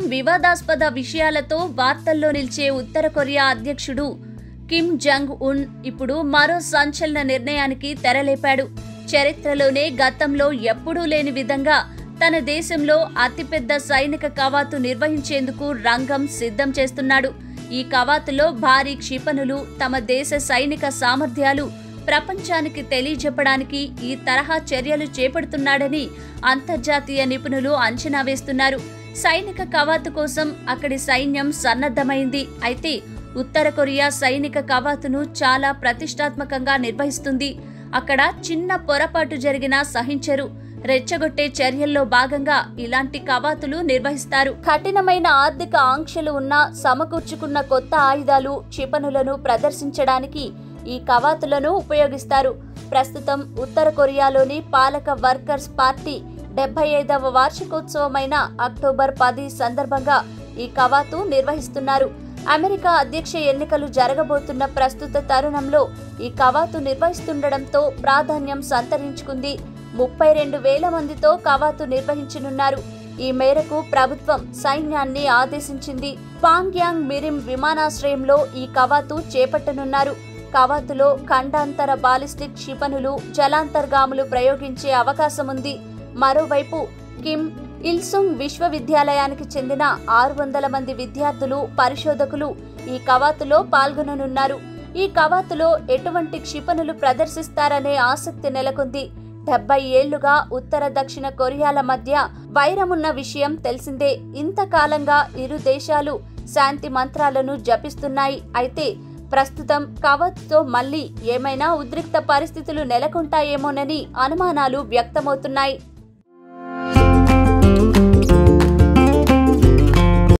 వివాదాస్పద విషయాలతో వార్తల్లో నిలిచే ఉత్తర కొరియా అధ్యక్షుడు కిమ్ జంగ్ ఉన్ ఇప్పుడు మరో సంచలన నిర్ణయానికి తెరలేపాడు చరిత్రలోనే గతంలో ఎప్పుడూ లేని విధంగా తన దేశంలో అతిపెద్ద సైనిక కవాతు నిర్వహించేందుకు రంగం సిద్ధం చేస్తున్నాడు ఈ కవాతులో భారీ క్షిపణులు తమ దేశ సైనిక సామర్థ్యాలు ప్రపంచానికి తెలియజెప్పడానికి ఈ తరహా చర్యలు చేపడుతున్నాడని అంతర్జాతీయ నిపుణులు అంచనా వేస్తున్నారు సైనిక కవాతు కోసం అక్కడి సైన్యం సన్నద్ధమైంది అయితే ఉత్తర కొరియా సైనిక కవాతును చాలా ప్రతిష్టాత్మకంగా నిర్వహిస్తుంది అక్కడ చిన్న పొరపాటు జరిగినా సహించరు రెచ్చగొట్టే చర్యల్లో భాగంగా ఇలాంటి కవాతులు నిర్వహిస్తారు కఠినమైన ఆర్థిక ఆంక్షలు ఉన్న సమకూర్చుకున్న కొత్త ఆయుధాలు క్షిపణులను ప్రదర్శించడానికి ఈ కవాతులను ఉపయోగిస్తారు ప్రస్తుతం ఉత్తర కొరియాలోని పాలక వర్కర్స్ పార్టీ డెబ్బై ఐదవ వార్షికోత్సవమైన అక్టోబర్ పది సందర్భంగా ఈ కవాతు నిర్వహిస్తున్నారు అమెరికా అధ్యక్ష ఎన్నికలు జరగబోతున్న ప్రస్తుత తరుణంలో ఈ కవాతు నిర్వహిస్తుండటంతో ప్రాధాన్యం సంతరించుకుంది ముప్పై రెండు వేల మందితో కవాతు నిర్వహించనున్నారు ఈ మేరకు ప్రభుత్వం సైన్యాన్ని ఆదేశించింది పాంగ్యాంగ్ మిరిం విమానాశ్రయంలో ఈ కవాతు చేపట్టనున్నారు కవాతులో ఖండాంతర బాలిస్టిక్ క్షిపణులు జలాంతర్గాములు ప్రయోగించే అవకాశం ఉంది మరోవైపు కిమ్ ఇల్సుంగ్ విశ్వవిద్యాలయానికి చెందిన ఆరు వందల మంది విద్యార్థులు పరిశోధకులు ఈ కవాతులో పాల్గొననున్నారు ఈ కవాతులో ఎటువంటి క్షిపణులు ప్రదర్శిస్తారనే ఆసక్తి నెలకొంది డెబ్బై ఏళ్లుగా ఉత్తర దక్షిణ కొరియాల మధ్య వైరమున్న విషయం తెలిసిందే ఇంతకాలంగా ఇరు దేశాలు శాంతి మంత్రాలను జపిస్తున్నాయి అయితే ప్రస్తుతం కవత్తో మళ్లీ ఏమైనా ఉద్రిక్త పరిస్థితులు నెలకొంటాయేమోనని అనుమానాలు వ్యక్తమవుతున్నాయి